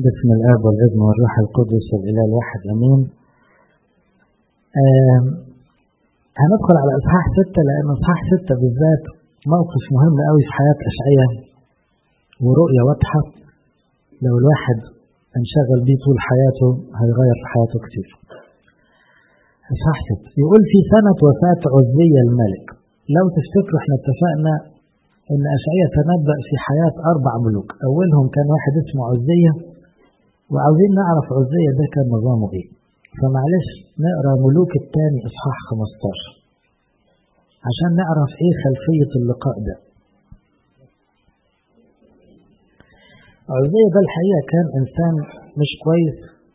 باسم الآب والابن والروح القدس والإله الواحد أمين آه هندخل على إصحاح ستة لأن إصحاح ستة بالذات موقف مهم قوي في حياة أشعية ورؤية واضحة لو الواحد انشغل بيه طول حياته هيغير في حياته كتير إصحاح ستة يقول في سنة وفاة عزية الملك لو تفتكروا احنا اتفقنا ان اشعياء تنبأ في حياة اربع ملوك اولهم كان واحد اسمه عزية وعاوزين نعرف عزية ده كان نظامه ايه فمعلش نقرا ملوك الثاني اصحاح 15 عشان نعرف ايه خلفية اللقاء ده عزية ده الحقيقة كان انسان مش كويس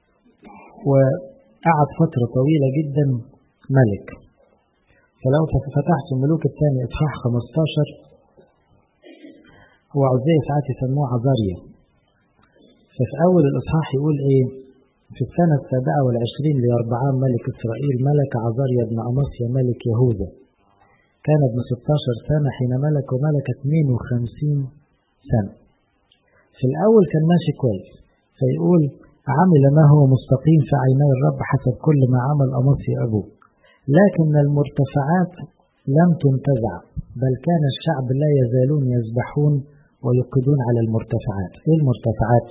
وقعد فترة طويلة جدا ملك فلو فتحت الملوك الثاني اصحاح 15 هو عزية ساعات يسموه عزاريا ففي أول الإصحاح يقول إيه في السنة السابعة والعشرين ليربعام ملك إسرائيل ملك عزاريا بن أمصيا ملك يهوذا كان ابن 16 سنة حين ملك وملك 52 سنة في الأول كان ماشي كويس فيقول عمل ما هو مستقيم في عيني الرب حسب كل ما عمل أمصيا أبوه لكن المرتفعات لم تنتزع بل كان الشعب لا يزالون يسبحون ويوقدون على المرتفعات ايه المرتفعات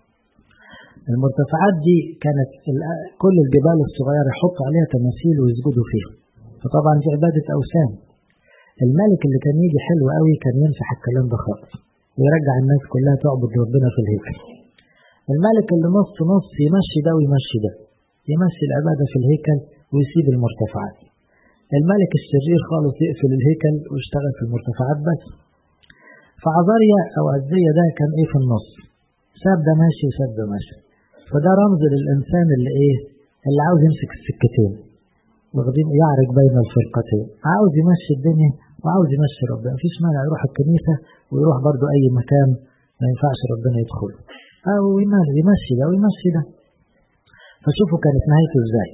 المرتفعات دي كانت كل الجبال الصغيرة يحطوا عليها تماثيل ويسجدوا فيها فطبعا دي عبادة أوثان الملك اللي كان يجي حلو قوي كان يمسح الكلام ده خالص ويرجع الناس كلها تعبد ربنا في الهيكل الملك اللي نص نص يمشي ده ويمشي ده يمشي العبادة في الهيكل ويسيب المرتفعات الملك الشرير خالص يقفل الهيكل ويشتغل في المرتفعات بس فعذاريا أو عزية ده كان إيه في النص ساب ده ماشي وساب ده ماشي فده رمز للإنسان اللي إيه اللي عاوز يمسك السكتين واخدين يعرج بين الفرقتين عاوز يمشي الدنيا وعاوز يمشي ربنا مفيش مانع يروح الكنيسة ويروح برضو أي مكان ما ينفعش ربنا يدخله أو يمشي ده ويمشي ده فشوفوا كانت نهايته إزاي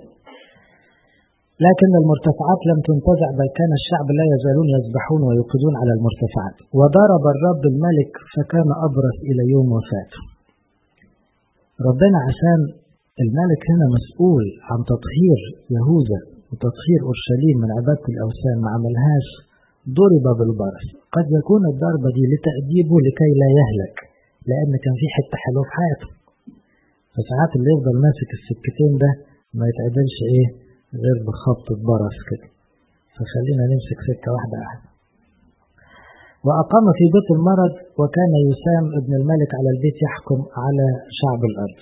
لكن المرتفعات لم تنتزع بل كان الشعب لا يزالون يسبحون ويوقدون على المرتفعات وضرب الرب الملك فكان أبرص إلى يوم وفاته ربنا عشان الملك هنا مسؤول عن تطهير يهوذا وتطهير أورشليم من عبادة الأوثان ما عملهاش ضرب بالبرص قد يكون الضربة دي لتأديبه لكي لا يهلك لأن كان في حتة حلوة في حياته فساعات اللي يفضل ماسك السكتين ده ما يتعدلش ايه غير بخبطة برص كده فخلينا نمسك سكة واحدة أحد وأقام في بيت المرض وكان يسام ابن الملك على البيت يحكم على شعب الأرض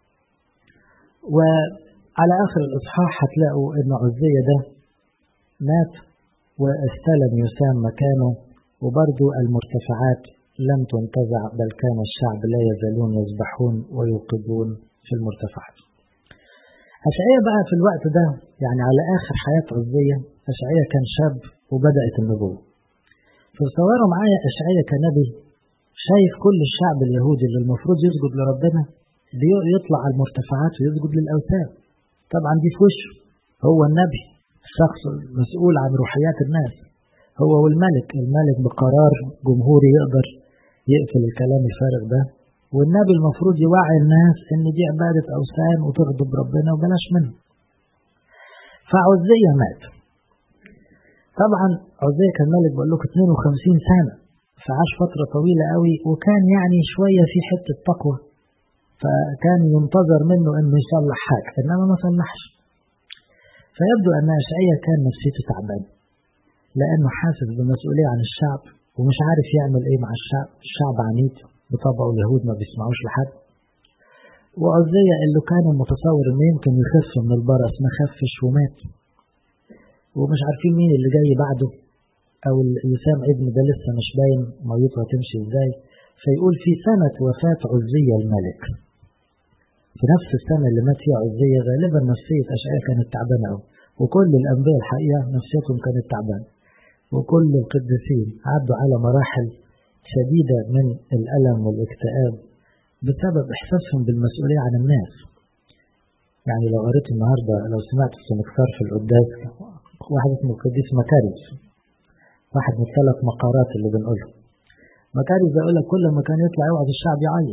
وعلى آخر الإصحاح هتلاقوا إن عزية ده مات واستلم يسام مكانه وبرضو المرتفعات لم تنتزع بل كان الشعب لا يزالون يسبحون ويوقدون في المرتفعات أشعية بقى في الوقت ده يعني على آخر حياة عزية أشعية كان شاب وبدأت النبوة فتصوروا معايا أشعية كنبي شايف كل الشعب اليهودي اللي المفروض يسجد لربنا يطلع على المرتفعات ويسجد للأوثان طبعا دي في وشه هو النبي الشخص المسؤول عن روحيات الناس هو والملك الملك بقرار جمهوري يقدر يقفل الكلام الفارغ ده والنبي المفروض يوعي الناس ان دي عبادة اوثان وتغضب ربنا وبلاش منه فعزية مات طبعا عزية كان ملك بقول لكم 52 سنة فعاش فترة طويلة قوي وكان يعني شوية في حتة تقوى فكان ينتظر منه انه يصلح حاجة انما ما صلحش فيبدو ان اشعية كان نفسيته تعبان لانه حاسس بمسؤولية عن الشعب ومش عارف يعمل ايه مع الشعب الشعب عنيد بطبعه اليهود ما بيسمعوش لحد وعزية اللي كان متصور انه يمكن يخف من البرص ما خفش ومات ومش عارفين مين اللي جاي بعده او يسام ابن ده لسه مش باين ميته هتمشي ازاي فيقول في سنة وفاة عزية الملك في نفس السنة اللي مات فيها عزية غالبا نفسية أشعياء كانت تعبانة أوي وكل الأنبياء الحقيقة نفسيتهم كانت تعبانة وكل القديسين عدوا على مراحل شديدة من الألم والاكتئاب بسبب إحساسهم بالمسؤولية عن الناس يعني لو قريت النهاردة لو سمعت السنكسار في القداس واحد اسمه القديس مكاريس واحد من الثلاث مقارات اللي بنقولهم مكاريس يقول لك كل ما كان يطلع يوعظ الشعب يعيط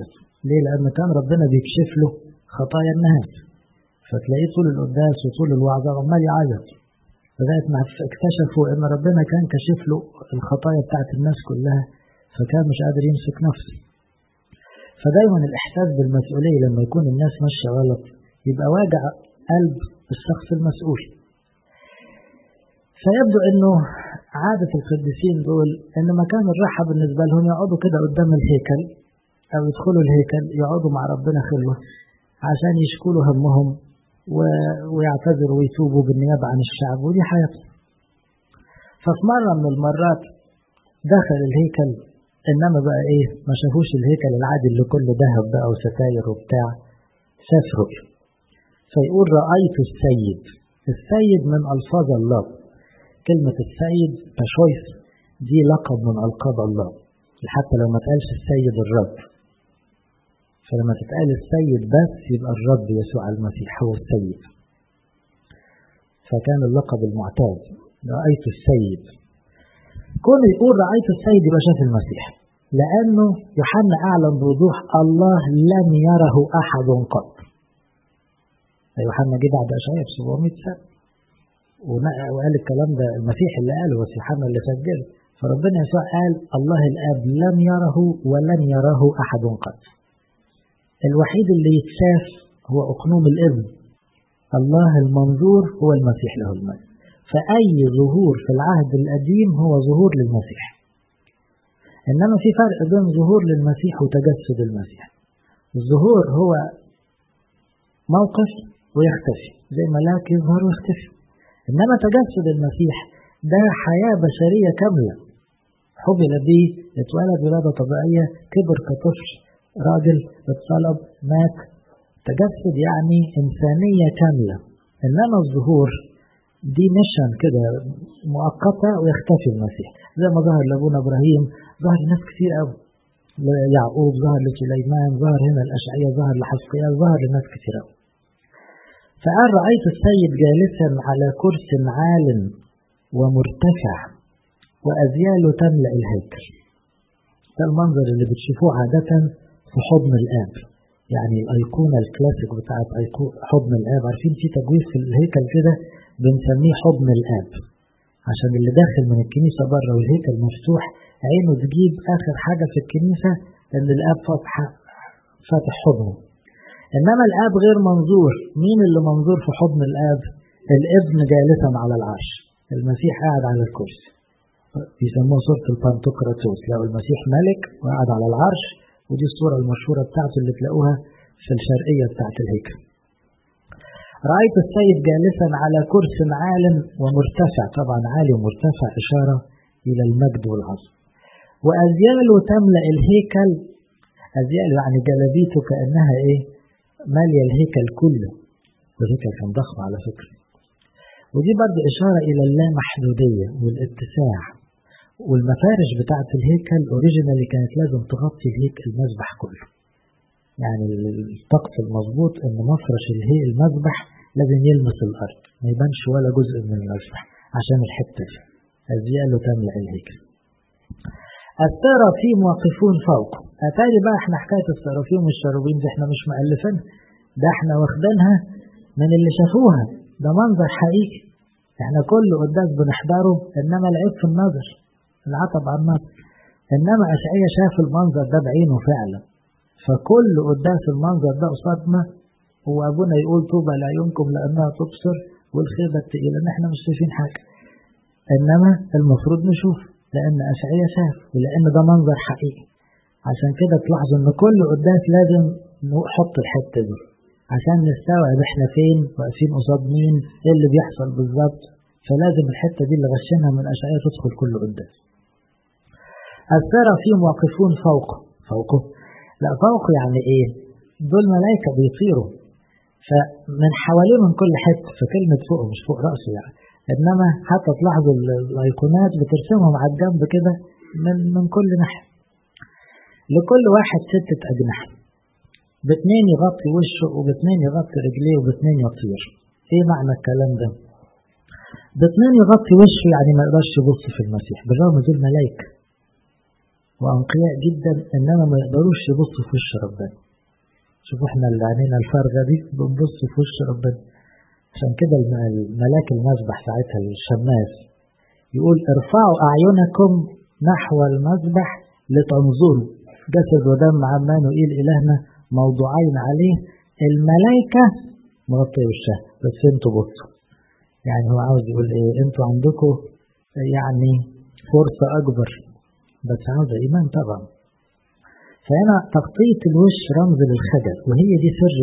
ليه لأن كان ربنا بيكشف له خطايا الناس فتلاقيه طول القداس وطول الوعظة عمال يعيط لغاية ما اكتشفوا إن ربنا كان كشف له الخطايا بتاعت الناس كلها فكان مش قادر يمسك نفسه فدايما الإحساس بالمسؤولية لما يكون الناس ماشية غلط يبقى واجع قلب الشخص المسؤول فيبدو انه عادة القديسين دول ان مكان الراحة بالنسبة لهم يقعدوا كده قدام الهيكل او يدخلوا الهيكل يقعدوا مع ربنا خلوة عشان يشكوا له همهم و... ويعتذروا ويتوبوا بالنيابة عن الشعب ودي حياتهم ففي مرة من المرات دخل الهيكل انما بقى ايه ما شافوش الهيكل العادي اللي كله ذهب بقى وستاير وبتاع شاف رؤية فيقول رأيت السيد السيد من ألفاظ الله كلمة السيد تشويس دي لقب من ألقاب الله حتى لو ما تقالش السيد الرب فلما تتقال السيد بس يبقى الرب يسوع المسيح هو السيد فكان اللقب المعتاد رأيت السيد كون يقول رأيت السيد يبقى شاف المسيح لأنه يوحنا أعلن بوضوح الله لم يره أحد قط يوحنا جه بعد أشعياء ب 700 سنة وقال الكلام ده المسيح اللي قاله بس يوحنا اللي سجله فربنا يسوع قال الله الآب لم يره ولن يراه أحد قط الوحيد اللي يتشاف هو أقنوم الابن الله المنظور هو المسيح له المجد فأي ظهور في العهد القديم هو ظهور للمسيح إنما في فرق بين ظهور للمسيح وتجسد المسيح الظهور هو موقف ويختفي زي ملاك يظهر ويختفي إنما تجسد المسيح ده حياة بشرية كاملة حبل به اتولد ولادة طبيعية كبر كطفل راجل اتصلب مات تجسد يعني إنسانية كاملة إنما الظهور دي ميشن كده مؤقتة ويختفي المسيح زي ما ظهر لأبونا إبراهيم ظهر لناس كتير قوي يعقوب ظهر لسليمان ظهر هنا الأشعية ظهر لحسقيال ظهر لناس كتير قوي فقال رأيت السيد جالسا على كرس عال ومرتفع وأزياله تملأ الهيكل ده المنظر اللي بتشوفوه عادة في حضن الآب يعني الأيقونة الكلاسيك بتاعت حضن الآب عارفين في تجويز في الهيكل كده بنسميه حضن الآب عشان اللي داخل من الكنيسة بره والهيكل مفتوح عينه تجيب آخر حاجة في الكنيسة إن الآب فاتح فاتح حضنه إنما الآب غير منظور مين اللي منظور في حضن الآب الابن جالسا على العرش المسيح قاعد على الكرسي بيسموها صورة البانتوكراتوس لو المسيح ملك وقاعد على العرش ودي الصورة المشهورة بتاعته اللي تلاقوها في الشرقية بتاعت الهيكل رأيت السيد جالسا على كرس عال ومرتفع طبعا عالي ومرتفع إشارة إلى المجد والعظم وأزياله تملأ الهيكل أزياله يعني جلابيته كأنها إيه مالية الهيكل كله والهيكل كان ضخم على فكرة ودي برضه إشارة إلى اللامحدودية والاتساع والمفارش بتاعة الهيكل اوريجينالي كانت لازم تغطي الهيكل المذبح كله يعني الطقس المظبوط ان مفرش الهيكل المذبح لازم يلمس الارض ما يبانش ولا جزء من المذبح عشان الحتة دي أزياله تملأ الهيكل السرافيم واقفون فوق أتاري بقى احنا حكاية السرافيم والشروبين دي احنا مش مألفينها ده احنا واخدينها من اللي شافوها ده منظر حقيقي احنا كل قداس بنحضره انما العيب في النظر العتب على النظر انما اشعيا شاف المنظر ده بعينه فعلا فكل قداس المنظر ده قصادنا وابونا يقول طوبى لعيونكم لانها تبصر والخيبه التقيله ان احنا مش شايفين حاجه انما المفروض نشوف لان اشعيا شاف ولان ده منظر حقيقي عشان كده تلاحظوا ان كل قداس لازم نحط الحته دي عشان نستوعب احنا فين واقفين قصاد مين ايه اللي بيحصل بالظبط فلازم الحته دي اللي غشنها من اشعيا تدخل كل قداس السرافيم واقفون فوقه فوقه لا فوق يعني ايه دول ملائكه بيطيروا فمن حواليه من كل حته فكلمه فوق مش فوق راسه يعني انما حتى تلاحظوا الايقونات بترسمهم على الجنب كده من من كل ناحيه لكل واحد ستة أجنحة باتنين يغطي وشه وباتنين يغطي رجليه وباتنين يطير ايه معنى الكلام ده باتنين يغطي وشه يعني ما يقدرش يبص في المسيح بالرغم دول ملائكة وأنقياء جدا إنما ما يقدروش يبصوا في وش ربنا شوفوا احنا اللي عينينا الفارغة دي بنبص في وش ربنا عشان كده الملاك المسبح ساعتها الشماس يقول ارفعوا أعينكم نحو المسبح لتنظروا جسد ودم عمانوئيل إلهنا موضوعين عليه الملائكة مغطية وشها بس انتوا بصوا يعني هو عاوز يقول ايه انتوا عندكم يعني فرصة أكبر بس عاوزة إيمان طبعا فهنا تغطية الوش رمز للخجل وهي دي سر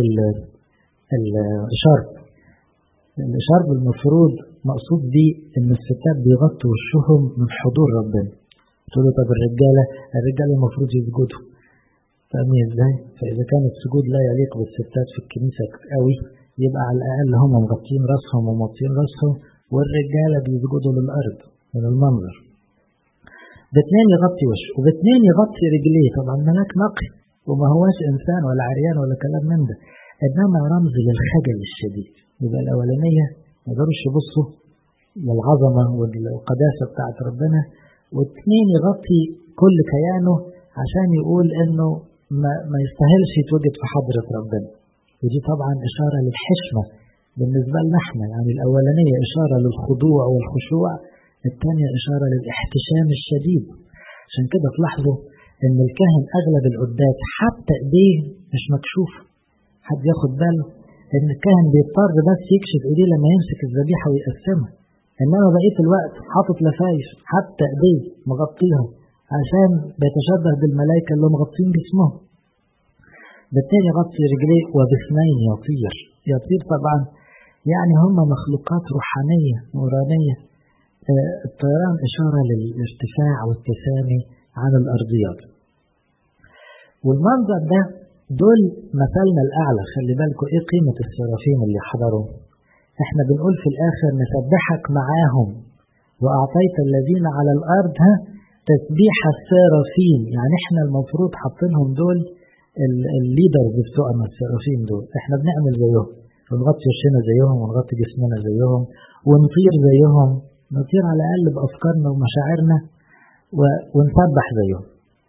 الشرب الشرب المفروض مقصود بيه ان الستات بيغطوا وشهم من حضور ربنا تقولوا طب الرجالة الرجالة المفروض يسجدوا فاهمين ازاي؟ فإذا كان السجود لا يليق بالستات في الكنيسة قوي يبقى على الأقل هم مغطين راسهم ومغطين راسهم والرجالة بيسجدوا للأرض من المنظر باثنين يغطي وشه وباثنين يغطي رجليه طبعا ملاك نقي وما هواش إنسان ولا عريان ولا كلام من ده إنما رمز للخجل الشديد يبقى الأولانية ما يقدروش يبصوا للعظمة والقداسة بتاعت ربنا واثنين يغطي كل كيانه عشان يقول إنه ما, ما يستاهلش يتوجد في حضرة ربنا ودي طبعا إشارة للحشمة بالنسبة لنا احنا يعني الأولانية إشارة للخضوع والخشوع الثانية إشارة للاحتشام الشديد عشان كده تلاحظوا إن الكاهن أغلب العدات حتى إيديه مش مكشوف حد ياخد باله إن الكاهن بيضطر بس يكشف إيديه لما يمسك الذبيحة ويقسمها إنما بقية الوقت حاطط لفايف حتى إيديه مغطيها عشان بيتشبه بالملائكة اللي مغطين جسمهم بالتالي يغطي رجليه وباثنين يطير يطير طبعا يعني هم مخلوقات روحانية نورانية الطيران إشارة للارتفاع والتسامي عن الأرضيات والمنظر ده دول مثلنا الأعلى خلي بالكم إيه قيمة السرافين اللي حضروا إحنا بنقول في الآخر نسبحك معاهم وأعطيت الذين على الأرض ها تسبيح السرافين يعني إحنا المفروض حاطينهم دول الليدرز بتوعنا السرافين دول إحنا بنعمل زيهم ونغطي وشنا زيهم ونغطي جسمنا زيهم ونطير زيهم نطير على الأقل بأفكارنا ومشاعرنا ونسبح زيهم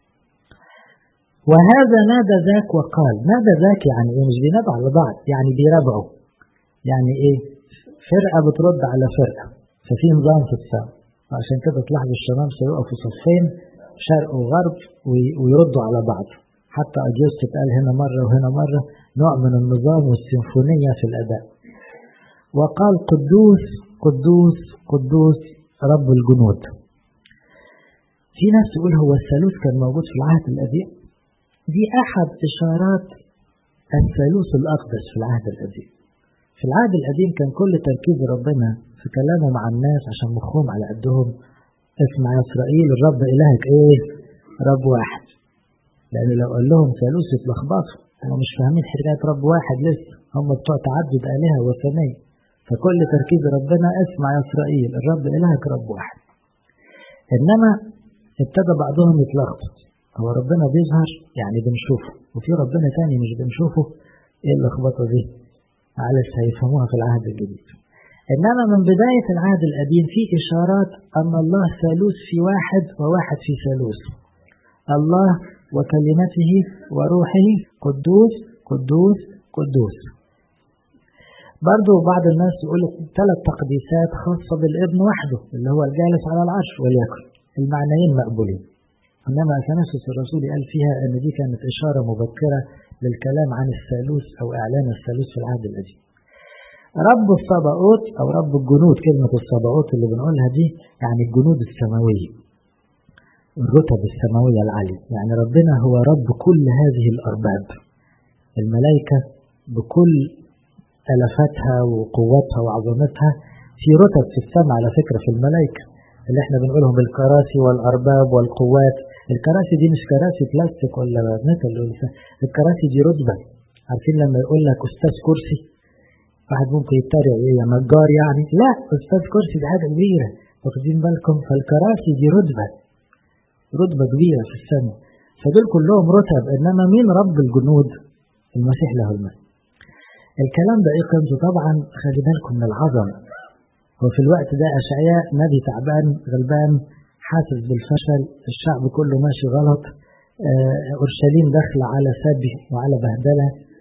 وهذا نادى ذاك وقال نادى ذاك يعني ايه مش بينادوا على بعض يعني بيرابعوا يعني ايه فرقة بترد على فرقة ففي نظام في السماء وعشان كده تلاحظوا الشمامسة يقفوا صفين شرق وغرب ويردوا على بعض حتى أجيوس تتقال هنا مرة وهنا مرة نوع من النظام والسيمفونية في الأداء وقال قدوس قدوس قدوس رب الجنود في ناس تقول هو الثالوث كان موجود في العهد القديم دي أحد إشارات الثالوث الأقدس في العهد القديم في العهد القديم كان كل تركيز ربنا في كلامه مع الناس عشان مخهم على قدهم اسمع يا إسرائيل الرب إلهك إيه رب واحد لأن لو قال لهم ثالوث يتلخبطوا هم مش فاهمين حكاية رب واحد لسه هم بتوع تعدد آلهة وثنية فكل تركيز ربنا اسمع يا إسرائيل الرب إلهك رب واحد إنما ابتدى بعضهم يتلخبط هو ربنا بيظهر يعني بنشوفه وفي ربنا تاني مش بنشوفه ايه اللخبطة دي معلش هيفهموها في العهد الجديد إنما من بداية العهد القديم في إشارات أن الله ثالوث في واحد وواحد في ثالوث الله وكلمته وروحه قدوس قدوس قدوس برضو بعض الناس يقول ثلاث تقديسات خاصة بالابن وحده اللي هو الجالس على العرش وليكن المعنيين مقبولين إنما أثناسوس الرسول قال فيها أن دي كانت إشارة مبكرة للكلام عن الثالوث أو إعلان الثالوث في العهد القديم رب الصباؤوت أو رب الجنود كلمة الصباؤوت اللي بنقولها دي يعني الجنود السماوية الرتب السماوية العالية يعني ربنا هو رب كل هذه الأرباب الملائكة بكل ألفاتها وقوتها وعظمتها في رتب في السماء على فكرة في الملائكة اللي احنا بنقولهم الكراسي والأرباب والقوات الكراسي دي مش كراسي بلاستيك ولا ميتال الكراسي دي رتبة عارفين لما يقول لك أستاذ كرسي واحد ممكن يتريق ايه يا نجار يعني لا أستاذ كرسي دي حاجة كبيرة واخدين بالكم فالكراسي دي رتبة رتبة كبيرة في السماء فدول كلهم رتب إنما مين رب الجنود المسيح له المجد الكلام ده ايه قيمته طبعا خلي بالكم من العظمه وفي الوقت ده أشعياء نبي تعبان غلبان حاسس بالفشل الشعب كله ماشي غلط أورشليم داخلة على سبي وعلى بهدلة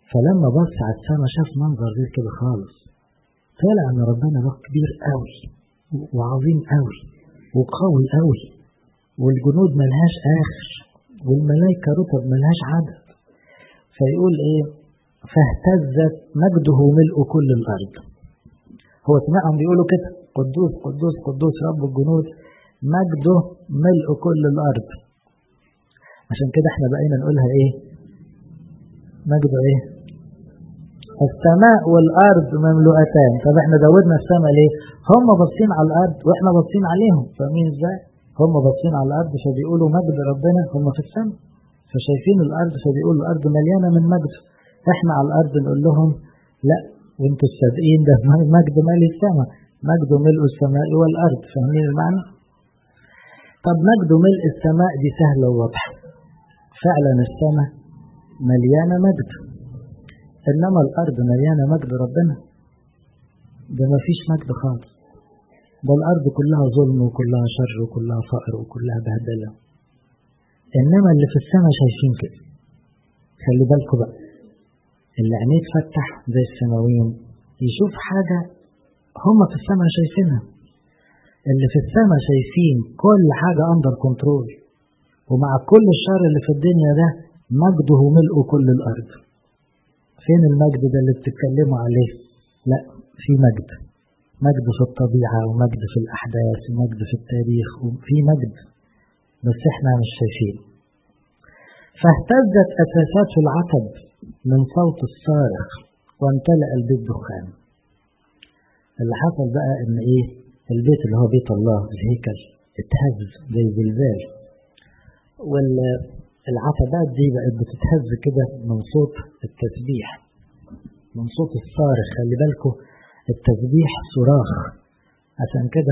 فلما بص على السماء شاف منظر غير كده خالص طلع ان ربنا ده كبير قوي وعظيم قوي وقوي قوي والجنود ملهاش اخر والملائكة رتب ملهاش عدد فيقول ايه فاهتزت مجده ملء كل الارض هو سمعهم بيقولوا كده قدوس قدوس قدوس رب الجنود مجده ملء كل الارض عشان كده احنا بقينا نقولها ايه مجده ايه السماء والارض مملوءتان طب احنا زودنا السماء ليه هم باصين على الارض واحنا باصين عليهم فاهمين ازاي هم باصين على الارض فبيقولوا مجد ربنا هم في السماء فشايفين الارض فبيقولوا الارض مليانه من مجد احنا على الارض نقول لهم لا وانتوا الصادقين ده مجد مالي السماء مجد ملء السماء والارض فاهمين المعنى طب مجد ملء السماء دي سهله وواضحه فعلا السماء مليانه مجد انما الارض مليانه مجد ربنا ده ما فيش مجد خالص ده الارض كلها ظلم وكلها شر وكلها فقر وكلها بهدله انما اللي في السماء شايفين كده خلي بالكم بقى اللي عينيه تفتح زي السماويين يشوف حاجه هم في السماء شايفينها اللي في السماء شايفين كل حاجه اندر كنترول ومع كل الشر اللي في الدنيا ده مجده ملء كل الارض فين المجد ده اللي بتتكلموا عليه لا في مجد مجد في الطبيعة ومجد في الأحداث ومجد في التاريخ وفي مجد بس احنا مش شايفين فاهتزت أساسات العتب من صوت الصارخ وامتلأ البيت دخان اللي حصل بقى ان ايه البيت اللي هو بيت الله الهيكل اتهز زي زلزال والعتبات دي بقت بتتهز كده من صوت التسبيح من صوت الصارخ خلي بالكم التسبيح صراخ عشان كده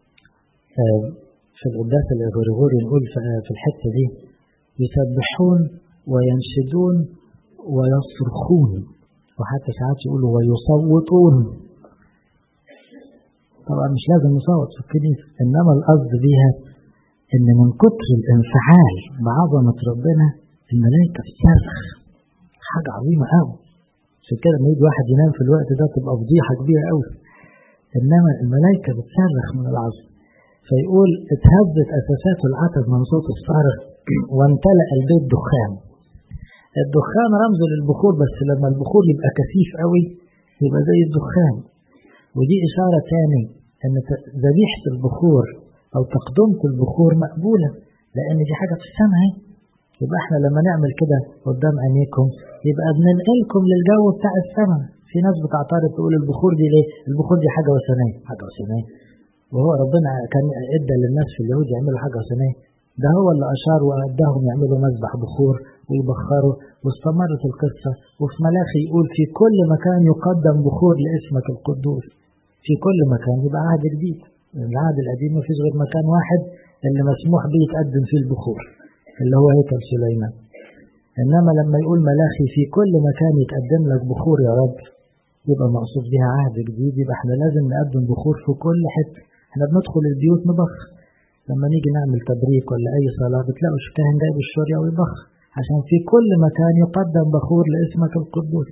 في القداس الغريغوري نقول في الحتة دي يسبحون وينشدون ويصرخون وحتى ساعات يقولوا ويصوتون طبعا مش لازم نصوت في الكنيسة إنما القصد بيها إن من كتر الانفعال بعظمة ربنا الملائكة بتصرخ حاجة عظيمة قوي عشان كده لما يجي واحد ينام في الوقت ده تبقى فضيحة كبيرة قوي إنما الملائكة بتصرخ من العظم فيقول اتهزت أساسات العتب من صوت الصارخ وامتلأ البيت دخان الدخان رمز للبخور بس لما البخور يبقى كثيف قوي يبقى زي الدخان ودي إشارة تاني أن ذبيحة البخور أو تقدمة البخور مقبولة لأن دي حاجة في السماء يبقى احنا لما نعمل كده قدام عينيكم يبقى بننقلكم للجو بتاع السماء في ناس بتعترض تقول البخور دي ليه البخور دي حاجة وثنية حاجة وثنية وهو ربنا كان ادى للناس في اليهود يعملوا حاجة وثنية ده هو اللي أشار وأداهم يعملوا مذبح بخور ويبخروا واستمرت القصة وفي ملاخي يقول في كل مكان يقدم بخور لاسمك القدوس في كل مكان يبقى عهد جديد العهد القديم ما فيش غير مكان واحد اللي مسموح به يتقدم فيه البخور اللي هو هيكل سليمان إنما لما يقول ملاخي في كل مكان يتقدم لك بخور يا رب يبقى مقصود بها عهد جديد يبقى احنا لازم نقدم بخور في كل حتة احنا بندخل البيوت نبخ لما نيجي نعمل تبريك ولا أي صلاة بتلاقوا الكاهن جايب الشورية ويبخ عشان في كل مكان يقدم بخور لاسمك القدوس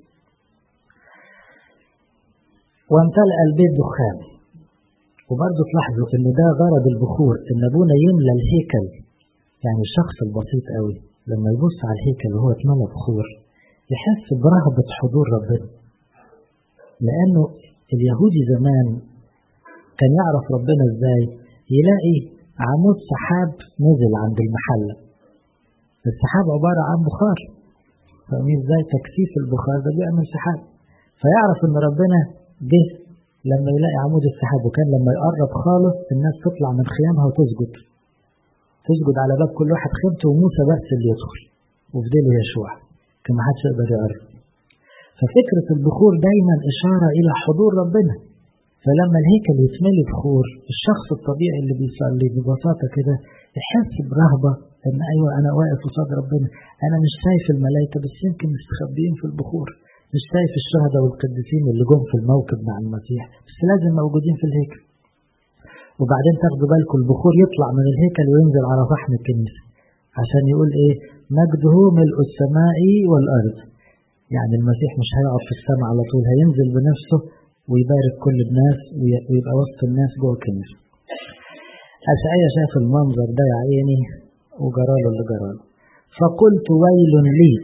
وامتلأ البيت دخان وبرضه تلاحظوا ان ده غرض البخور ان ابونا يملى الهيكل يعني الشخص البسيط قوي لما يبص على الهيكل وهو اتملى بخور يحس برهبة حضور ربنا لأنه اليهودي زمان كان يعرف ربنا ازاي يلاقي عمود سحاب نزل عند المحلة السحاب عبارة عن بخار فاهمين ازاي تكثيف البخار ده بيعمل سحاب فيعرف ان ربنا جه لما يلاقي عمود السحاب وكان لما يقرب خالص الناس تطلع من خيامها وتسجد تسجد على باب كل واحد خيمته وموسى بس اللي يدخل وفضله يشوع كان محدش يقدر يقرب ففكرة البخور دايما إشارة إلى حضور ربنا فلما الهيكل يتملي بخور الشخص الطبيعي اللي بيصلي ببساطة كده يحس برهبة إن أيوة أنا واقف قصاد ربنا أنا مش شايف الملائكة بس يمكن مستخبيين في البخور مش شايف الشهداء والقديسين اللي جم في الموكب مع المسيح بس لازم موجودين في الهيكل وبعدين تاخدوا بالكم البخور يطلع من الهيكل وينزل على صحن الكنيسة عشان يقول ايه مجده ملء السماء والأرض يعني المسيح مش هيقعد في السماء على طول هينزل بنفسه ويبارك كل الناس ويبقى وسط الناس جوه الكنيسة أشعيا شاف المنظر ده يا عيني وجراله اللي جراله فقلت ويل لي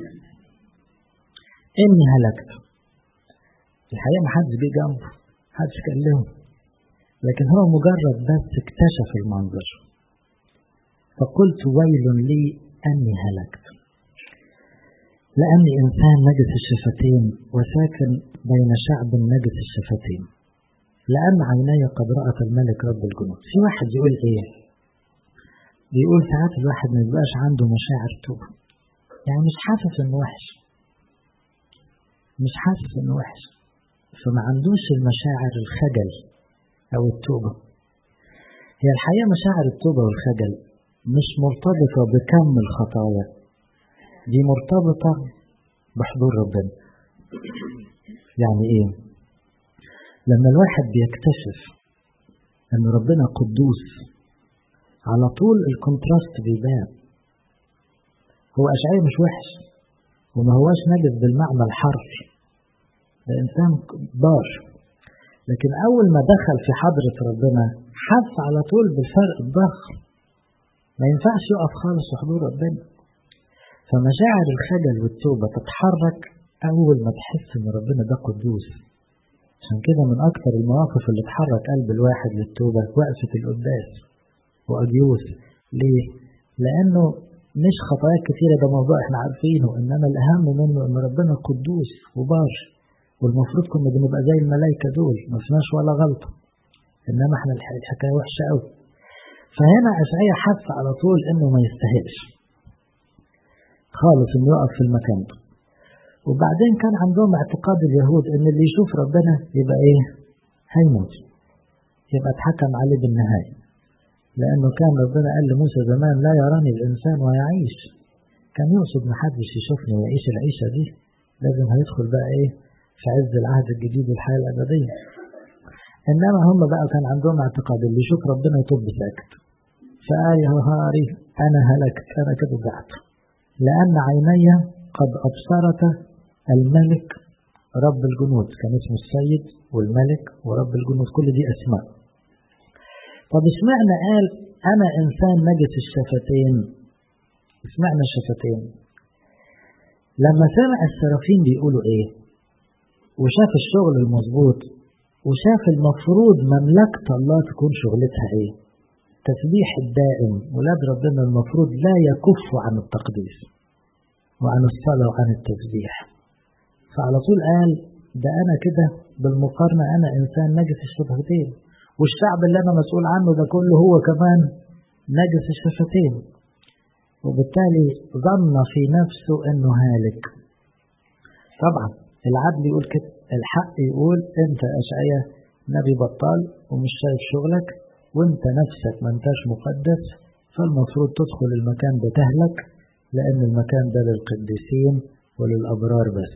إني هلكت الحقيقة محدش جه جنبه محدش كلمه لكن هو مجرد بس اكتشف المنظر فقلت ويل لي أني هلكت لأني إنسان نجس الشفتين وساكن بين شعب نجس الشفتين لأن عيني قد رأت الملك رب الجنود في واحد يقول إيه بيقول ساعات الواحد ما يبقاش عنده مشاعر توبة يعني مش حاسس إنه وحش مش حاسس إنه وحش فما عندوش المشاعر الخجل أو التوبة هي الحقيقة مشاعر التوبة والخجل مش مرتبطة بكم الخطايا دي مرتبطة بحضور ربنا يعني ايه لما الواحد بيكتشف ان ربنا قدوس على طول الكونتراست بيبان هو اشعياء مش وحش وما هواش نجس بالمعنى الحرفي ده انسان بار لكن اول ما دخل في حضرة ربنا حس على طول بالفرق الضخم ما ينفعش يقف خالص في حضور ربنا فمشاعر الخجل والتوبة تتحرك أول ما تحس إن ربنا ده قدوس عشان كده من أكثر المواقف اللي تحرك قلب الواحد للتوبة وقفة القداس وأجيوس ليه؟ لأنه مش خطايات كثيرة ده موضوع احنا عارفينه إنما الأهم منه إن ربنا قدوس وبار والمفروض كنا بنبقى زي الملائكة دول ما فيناش ولا غلطة إنما احنا الحكاية وحشة أوي فهنا أشعية حس على طول إنه ما يستاهلش خالص إنه يقف في المكان ده وبعدين كان عندهم اعتقاد اليهود إن اللي يشوف ربنا يبقى إيه؟ هيموت يبقى اتحكم عليه بالنهاية لأنه كان ربنا قال لموسى زمان لا يراني الإنسان ويعيش كان يقصد محدش يشوفني ويعيش العيشة دي لازم هيدخل بقى إيه في عز العهد الجديد والحياة الأبدية إنما هم بقى كان عندهم اعتقاد اللي يشوف ربنا يطب ساكت فقال يا هاري أنا هلكت أنا كده ضعت لأن عيني قد أبصرت الملك رب الجنود كان اسمه السيد والملك ورب الجنود كل دي أسماء طب اشمعنى قال أنا إنسان نجس الشفتين اشمعنى الشفتين لما سمع السرافين بيقولوا إيه وشاف الشغل المظبوط وشاف المفروض مملكة الله تكون شغلتها إيه التسبيح الدائم ولاد ربنا المفروض لا يكفوا عن التقديس وعن الصلاة وعن التسبيح فعلى طول قال ده أنا كده بالمقارنة أنا إنسان نجس الشفتين والشعب اللي أنا مسؤول عنه ده كله هو كمان نجس الشفتين وبالتالي ظن في نفسه أنه هالك طبعا العدل يقول كده الحق يقول أنت أشعية نبي بطال ومش شايف شغلك وانت نفسك ما انتش مقدس فالمفروض تدخل المكان ده تهلك لأن المكان ده للقديسين وللأبرار بس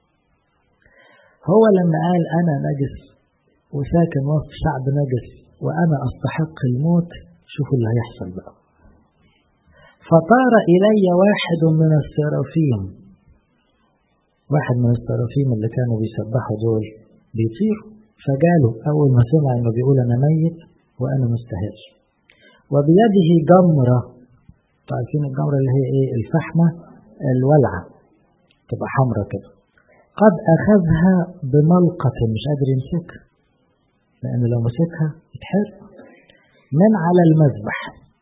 هو لما قال أنا نجس وساكن وسط شعب نجس وأنا أستحق الموت شوفوا اللي هيحصل بقى فطار إلي واحد من السرافيم واحد من السرافيم اللي كانوا بيسبحوا دول بيطيروا فجاله أول ما سمع إنه بيقول أنا ميت وأنا مستهلش وبيده جمرة عارفين الجمرة اللي هي إيه الفحمة الولعة تبقى حمرة كده قد أخذها بملقة مش قادر يمسكها لأن لو مسكها يتحرق من على المذبح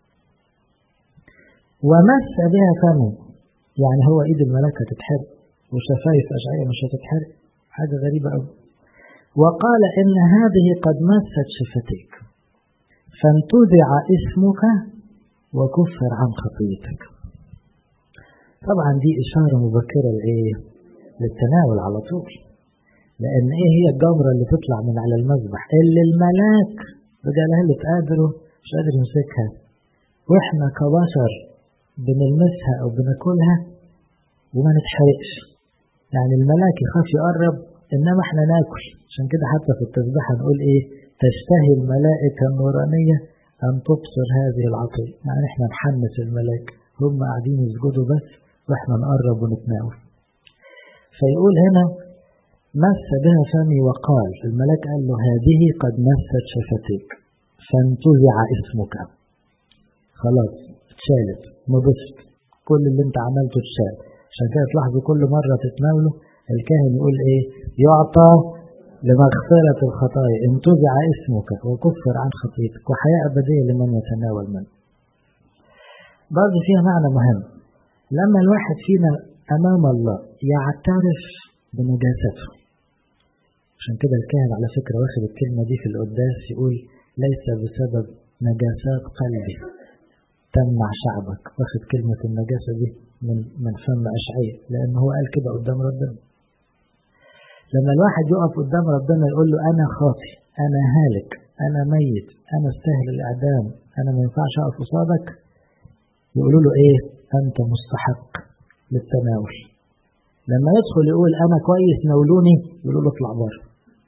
ومس بها فمه يعني هو ايد الملكة تتحرق وشفايف أشعية مش هتتحرق حاجة غريبة أوي وقال إن هذه قد مست شفتيك فانتزع اسمك وكفر عن خطيتك طبعا دي إشارة مبكرة لإيه؟ للتناول على طول لأن إيه هي الجمرة اللي تطلع من على المذبح اللي الملاك رجالها اللي تقادروا مش قادر يمسكها وإحنا كبشر بنلمسها أو بناكلها وما نتحرقش يعني الملاك يخاف يقرب إنما إحنا ناكل عشان كده حتى في التسبيحة نقول إيه تشتهي الملائكة النورانية أن تبصر هذه العطية يعني إحنا نحنس الملائكة هم قاعدين يسجدوا بس وإحنا نقرب ونتناول فيقول هنا مس بها فمي وقال الملاك قال له هذه قد مست شفتيك فانتزع اسمك خلاص اتشالت نضفت كل اللي انت عملته اتشال عشان كده تلاحظوا كل مرة تتناولوا الكاهن يقول ايه يعطى لمغفرة الخطايا انتزع اسمك وكفر عن خطيتك وحياة أبدية لمن يتناول منه برضه فيها معنى مهم لما الواحد فينا أمام الله يعترف بنجاسته عشان كده الكاهن على فكرة واخد الكلمة دي في القداس يقول ليس بسبب نجاسات قلبي تمنع شعبك واخد كلمة النجاسة دي من من فم أشعية لأن هو قال كده قدام ربنا لما الواحد يقف قدام ربنا يقول له أنا خاطي أنا هالك أنا ميت أنا استاهل الإعدام أنا ما ينفعش أقف قصادك يقولوا له إيه أنت مستحق للتناول لما يدخل يقول أنا كويس ناولوني يقولوا له اطلع بره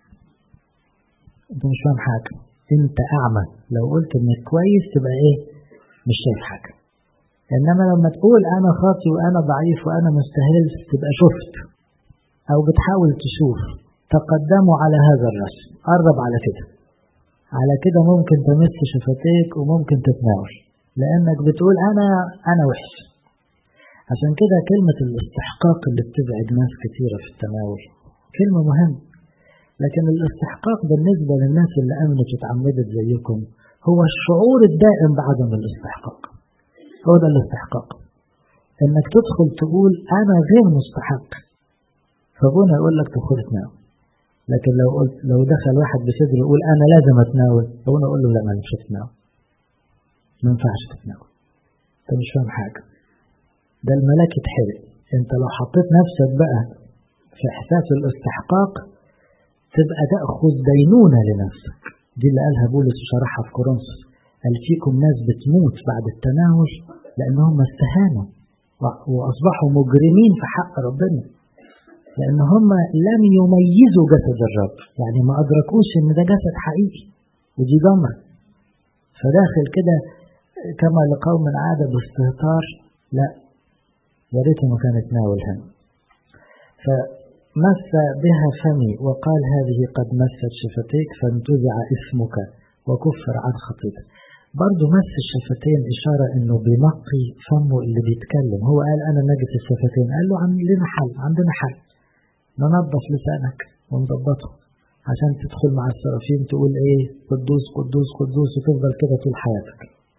أنت مش فاهم حاجة أنت أعمى لو قلت إنك كويس تبقى إيه مش شايف حاجة إنما لما تقول أنا خاطي وأنا ضعيف وأنا مستهلس تبقى شفت أو بتحاول تشوف تقدموا على هذا الرسم قرب على كده على كده ممكن تمس شفتيك وممكن تتناول لأنك بتقول أنا أنا وحش عشان كده كلمة الاستحقاق اللي بتبعد ناس كثيرة في التناول كلمة مهمة لكن الاستحقاق بالنسبة للناس اللي آمنت وتعمدت زيكم هو الشعور الدائم بعدم الاستحقاق هو ده الاستحقاق انك تدخل تقول انا غير مستحق فابونا يقول لك تدخل تناول لكن لو قلت لو دخل واحد بصدره يقول انا لازم اتناول ابونا يقول له لا ما مش هتناول ما ينفعش تتناول انت مش فاهم حاجه ده الملاك يتحرق انت لو حطيت نفسك بقى في احساس الاستحقاق تبقى تاخذ دينونه لنفسك دي اللي قالها بولس وشرحها في كورنثوس قال فيكم ناس بتموت بعد التناول لانهم استهانوا واصبحوا مجرمين في حق ربنا لان هم لم يميزوا جسد الرب يعني ما ادركوش ان ده جسد حقيقي ودي جمره فداخل كده كما لقوم عاده باستهتار لا يا ريته ما كان يتناول هنا فمس بها فمي وقال هذه قد مست شفتيك فانتزع اسمك وكفر عن خطيتك برضه مس الشفتين إشارة إنه بينقي فمه اللي بيتكلم هو قال أنا نجس الشفتين قال له عندنا حل عندنا حل ننظف لسانك ونظبطه عشان تدخل مع السرافين تقول إيه قدوس قدوس قدوس وتفضل كده طول حياتك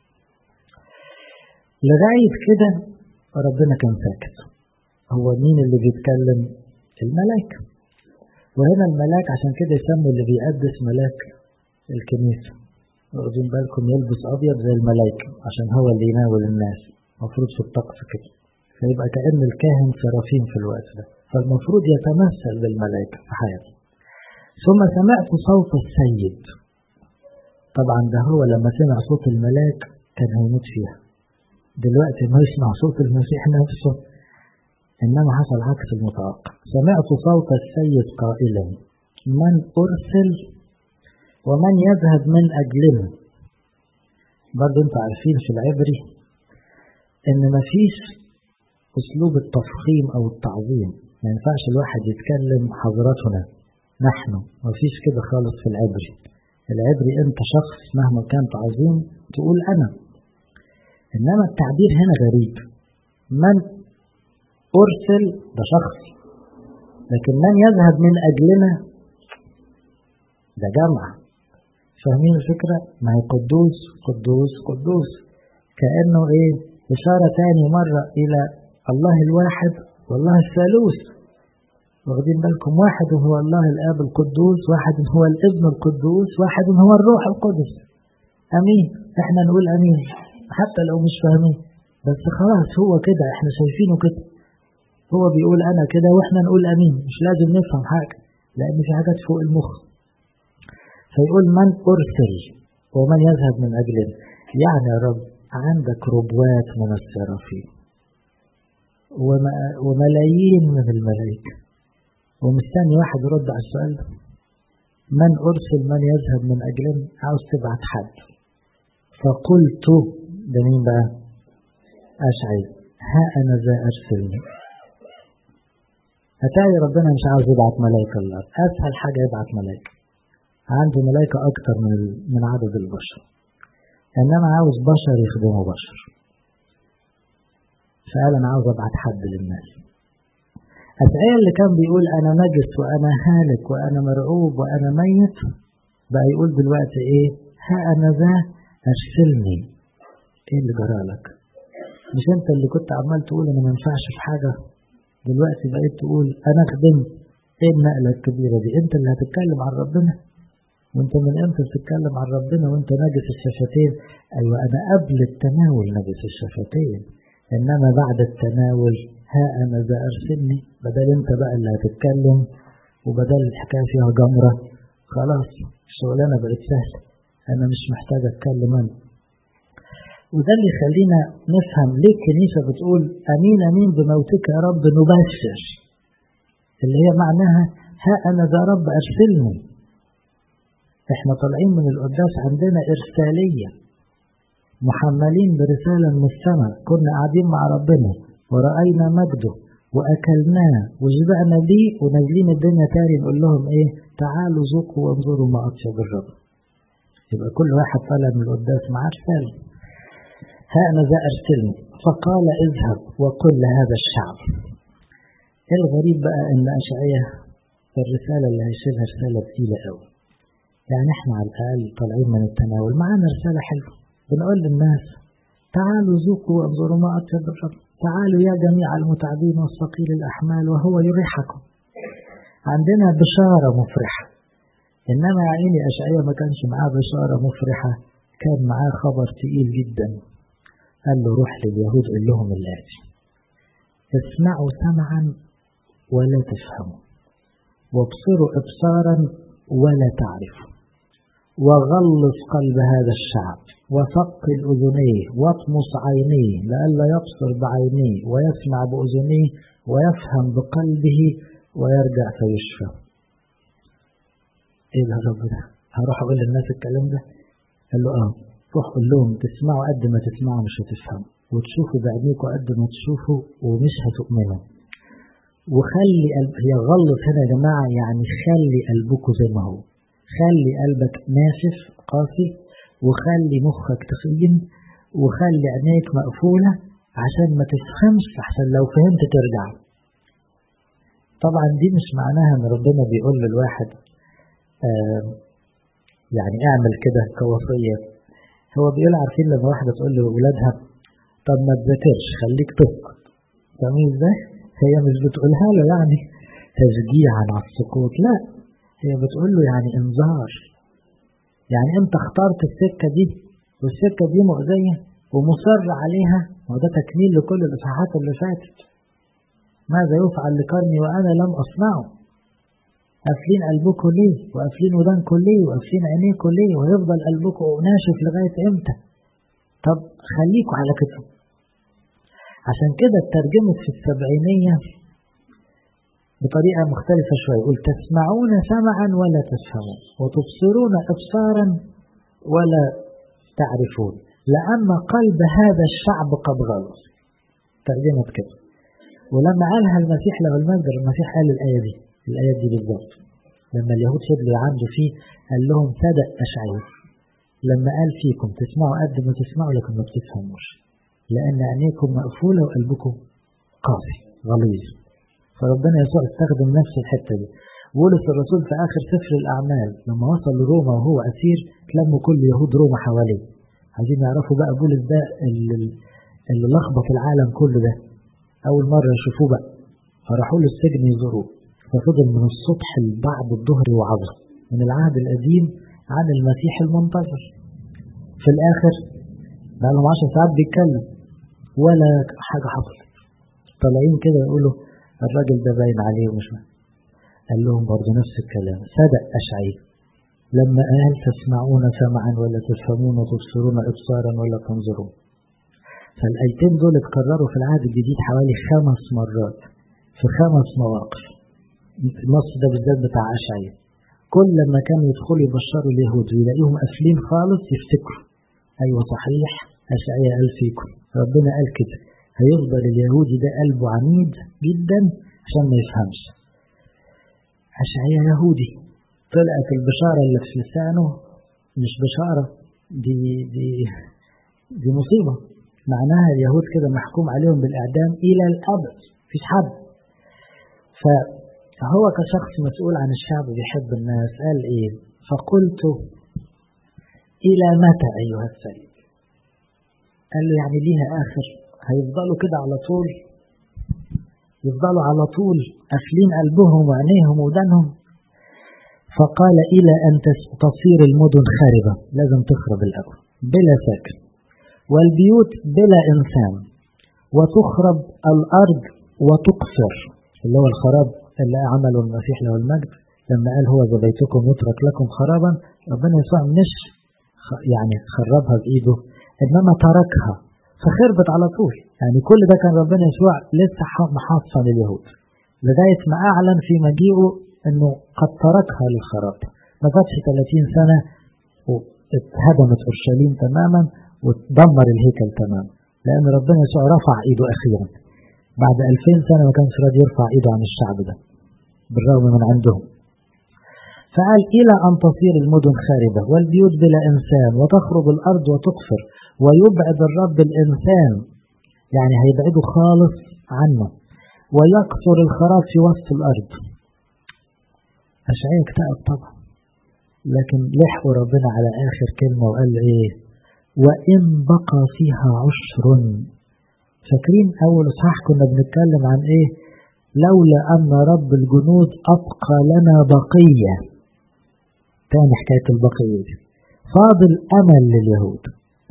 لغاية كده ربنا كان ساكت هو مين اللي بيتكلم الملاك وهنا الملاك عشان كده يسموا اللي بيقدس ملاك الكنيسة واخدين بالكم يلبس أبيض زي الملائكة عشان هو اللي يناول الناس المفروض في الطقس كده فيبقى كأن الكاهن سرافين في الوقت ده فالمفروض يتمثل بالملائكة في حياته ثم سمعت صوت السيد طبعا ده هو لما سمع صوت الملاك كان هيموت فيها دلوقتي ما يسمع صوت المسيح نفسه إنما حصل عكس المتوقع سمعت صوت السيد قائلا من أرسل ومن يذهب من أجلنا برضو انتوا عارفين في العبري ان مفيش اسلوب التفخيم او التعظيم ما ينفعش الواحد يتكلم حضرتنا نحن مفيش كده خالص في العبري العبري انت شخص مهما كان تعظيم تقول انا انما التعبير هنا غريب من ارسل ده شخص لكن من يذهب من اجلنا ده جمع فاهمين الفكرة؟ ما هي قدوس قدوس قدوس كأنه إيه؟ إشارة تاني مرة إلى الله الواحد والله الثالوث واخدين بالكم واحد هو الله الآب القدوس واحد هو الابن القدوس واحد هو الروح القدس أمين إحنا نقول أمين حتى لو مش فاهمين بس خلاص هو كده إحنا شايفينه كده هو بيقول أنا كده وإحنا نقول أمين مش لازم نفهم حاجة لأن في حاجات فوق المخ فيقول من أرسل ومن يذهب من أجلنا يعني يا رب عندك ربوات من السرافين وملايين من الملائكة ومستني واحد يرد على السؤال ده من أرسل من يذهب من أجلنا عاوز تبعت حد فقلت ده مين بقى أشعي ها أنا ذا أرسلني هتلاقي ربنا مش عاوز يبعت ملائكة الأرض أسهل حاجة يبعت ملائكة عنده ملائكة أكتر من من عدد البشر إنما عاوز بشر يخدموا بشر فقال أنا عاوز أبعت حد للناس أشعياء اللي كان بيقول أنا نجس وأنا هالك وأنا مرعوب وأنا ميت بقى يقول دلوقتي إيه ها أنا ذا أرسلني إيه اللي جرالك مش أنت اللي كنت عمال تقول أنا ما ينفعش في حاجة دلوقتي بقيت تقول أنا خدمت إيه النقلة الكبيرة دي أنت اللي هتتكلم عن ربنا وأنت من إمتى بتتكلم عن ربنا وأنت نجس الشفتين أيوة أنا قبل التناول نجس الشفتين إنما بعد التناول ها أنا ذا أرسلني بدل أنت بقى اللي هتتكلم وبدل الحكاية فيها جمرة خلاص الشغلانة بقت سهلة أنا مش محتاج أتكلم أنا وده اللي يخلينا نفهم ليه الكنيسة بتقول أمين أمين بموتك يا رب نبشر اللي هي معناها ها أنا ذا رب أرسلني احنا طالعين من القداس عندنا إرسالية محملين برسالة من السماء كنا قاعدين مع ربنا ورأينا مجده وأكلناه وشبعنا بيه ونازلين الدنيا تاني نقول لهم إيه تعالوا ذوقوا وانظروا ما أطيب الرب يبقى كل واحد طالع من القداس معاه رسالة ها أنا ذا أرسلني فقال اذهب وقل لهذا الشعب الغريب بقى إن أشعية الرسالة اللي هيشيلها رسالة تقيلة قوي يعني احنا على الأقل طالعين من التناول معانا رسالة حلوة بنقول للناس تعالوا ذوقوا وانظروا ما أطيب الرب تعالوا يا جميع المتعبين والثقيل الأحمال وهو يريحكم عندنا بشارة مفرحة إنما يا عيني أشعية ما كانش معاه بشارة مفرحة كان معاه خبر تقيل جدا قال له روح لليهود قل لهم الآتي اسمعوا سمعا ولا تفهموا وابصروا إبصارا ولا تعرفوا وغلظ قلب هذا الشعب وثقل أذنيه واطمس عينيه لئلا يبصر بعينيه ويسمع بأذنيه ويفهم بقلبه ويرجع فيشفى ايه ده الرب ده هروح اقول للناس الكلام ده قال له اه روح قول لهم تسمعوا قد ما تسمعوا مش هتفهموا وتشوفوا بعينيكوا قد ما تشوفوا ومش هتؤمنوا وخلي قلب هي غلط هنا يا جماعة يعني خلي قلبكوا زي ما هو خلي قلبك ناشف قاسي وخلي مخك تخين وخلي عينيك مقفولة عشان ما تفهمش عشان لو فهمت ترجع طبعا دي مش معناها ان ربنا بيقول للواحد آه يعني اعمل كده كوصية هو بيقول عارفين لما واحدة تقول لأولادها طب ما تذاكرش خليك تسقط فاهمين ازاي؟ هي مش بتقولها له يعني تشجيعا على السقوط لا هي بتقول له يعني انذار يعني انت اخترت السكة دي والسكة دي مؤذية ومصر عليها وده تكميل لكل الإصحاحات اللي فاتت ماذا يفعل لقرني وأنا لم أصنعه قافلين قلبكم ليه وقافلين ودانكم ليه وقافلين عينيكم ليه ويفضل قلبكم ناشف لغاية امتى طب خليكم على كده عشان كده اترجمت في السبعينية بطريقة مختلفة شوية يقول تسمعون سمعا ولا تفهمون وتبصرون إبصارا ولا تعرفون لأن قلب هذا الشعب قد غلط ترجمت كده ولما قالها المسيح له المنذر المسيح قال الآية دي الآيات دي بالظبط لما اليهود فضلوا عنده فيه قال لهم صدق أشعياء لما قال فيكم تسمعوا قد ما تسمعوا لكن ما بتفهموش لأن عينيكم مقفولة وقلبكم قاسي غليظ فربنا يسوع استخدم نفس الحتة دي بولس الرسول في آخر سفر الأعمال لما وصل لروما وهو أسير تلموا كل يهود روما حواليه عايزين يعرفوا بقى بولس ده اللي, اللي لخبط العالم كله ده أول مرة يشوفوه بقى فراحوا له السجن يزوروه ففضل من الصبح لبعد الظهر وعظه من العهد القديم عن المسيح المنتظر في الآخر بقى لهم 10 ساعات بيتكلم ولا حاجة حصلت طالعين كده يقولوا الراجل ده باين عليه ومش مهم. قال لهم برضه نفس الكلام صدق أشعي لما قال تسمعون سمعا ولا تفهمون وتبصرون إبصارا ولا تنظرون فالآيتين دول اتكرروا في العهد الجديد حوالي خمس مرات في خمس مواقف النص ده بالذات بتاع أشعي كل لما كانوا يدخلوا يبشروا اليهود ويلاقيهم قافلين خالص يفتكروا أيوة صحيح أشعي قال فيكم ربنا قال كده هيفضل اليهودي ده قلبه عنيد جدا عشان ما يفهمش أشعياء يهودي طلعت البشارة اللي في لسانه مش بشارة دي دي دي مصيبة معناها اليهود كده محكوم عليهم بالإعدام إلى الأبد مفيش حد فهو كشخص مسؤول عن الشعب بيحب الناس قال إيه فقلت إلى متى أيها السيد قال له يعني ليها آخر هيفضلوا كده على طول يفضلوا على طول قافلين قلبهم وعينيهم ودانهم فقال إلى أن تصير المدن خاربة لازم تخرب الأول بلا ساكن والبيوت بلا إنسان وتخرب الأرض وتقصر اللي هو الخراب اللي عمله المسيح له المجد لما قال هو ذا بيتكم يترك لكم خرابا ربنا يسوع مش يعني خربها بإيده إنما تركها فخربت على طول يعني كل ده كان ربنا يسوع لسه محصن اليهود لغاية ما أعلن في مجيئه أنه قد تركها للخراب ما فاتش 30 سنة واتهدمت أورشليم تماما وتدمر الهيكل تماما لأن ربنا يسوع رفع إيده أخيرا بعد 2000 سنة ما كانش راضي يرفع إيده عن الشعب ده بالرغم من عندهم فقال إلى أن تصير المدن خاربة والبيوت بلا إنسان وتخرب الأرض وتقفر ويبعد الرب الإنسان يعني هيبعده خالص عنه ويكثر الخراب في وسط الأرض أشعية اكتئب طبعا لكن لحقوا ربنا على آخر كلمة وقال إيه وإن بقى فيها عشر فاكرين أول إصحاح كنا بنتكلم عن إيه لولا أن رب الجنود أبقى لنا بقية تاني حكاية البقية دي فاضل أمل لليهود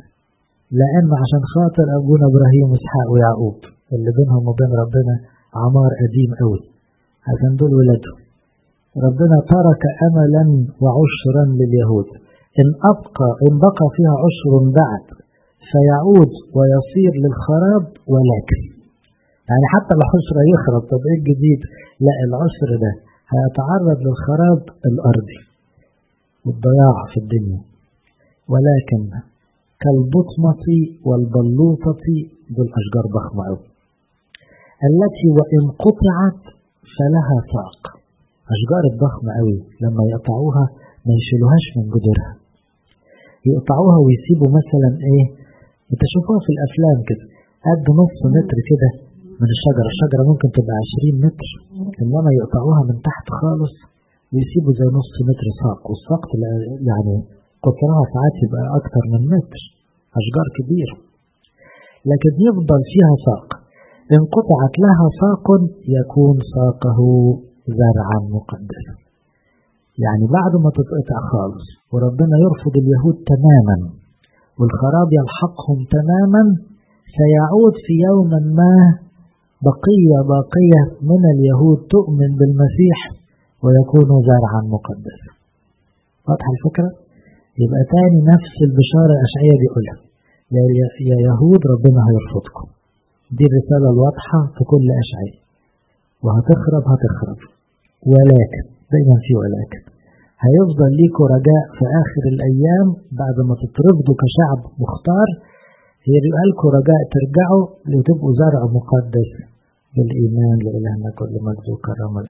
لأن عشان خاطر أبونا إبراهيم وإسحاق ويعقوب اللي بينهم وبين ربنا عمار قديم قوي عشان دول ولادهم ربنا ترك أملا وعشرا لليهود إن أبقى إن بقى فيها عشر بعد فيعود ويصير للخراب ولكن يعني حتى العشر يخرب طب إيه الجديد؟ لا العشر ده هيتعرض للخراب الأرضي والضياع في الدنيا ولكن كالبطمة والبلوطة دول أشجار ضخمة أوي التي وإن قطعت فلها ساق أشجار الضخمة أوي لما يقطعوها ما يشيلوهاش من جذورها يقطعوها ويسيبوا مثلا إيه بتشوفوها في الأفلام كده قد نص متر كده من الشجرة الشجرة ممكن تبقى 20 متر إنما يقطعوها من تحت خالص ويسيبوا زي نص متر ساق والساق يعني قطرها ساعات يبقى أكتر من متر أشجار كبيرة لكن يفضل فيها ساق إن قطعت لها ساق يكون ساقه زرعا مقدسا يعني بعد ما تتقطع خالص وربنا يرفض اليهود تماما والخراب يلحقهم تماما سيعود في يوم ما بقية باقية من اليهود تؤمن بالمسيح ويكون زرعا مقدسا واضحة الفكرة؟ يبقى تاني نفس البشارة الأشعية بيقولها يا, يا يهود ربنا هيرفضكم دي الرسالة الواضحة في كل أشعية وهتخرب هتخرب ولكن دايما في ولكن هيفضل ليكوا رجاء في آخر الأيام بعد ما تترفضوا كشعب مختار هيبقى لكم رجاء ترجعوا لتبقوا زرع مقدس بالإيمان لإلهنا كل مجد وكرامة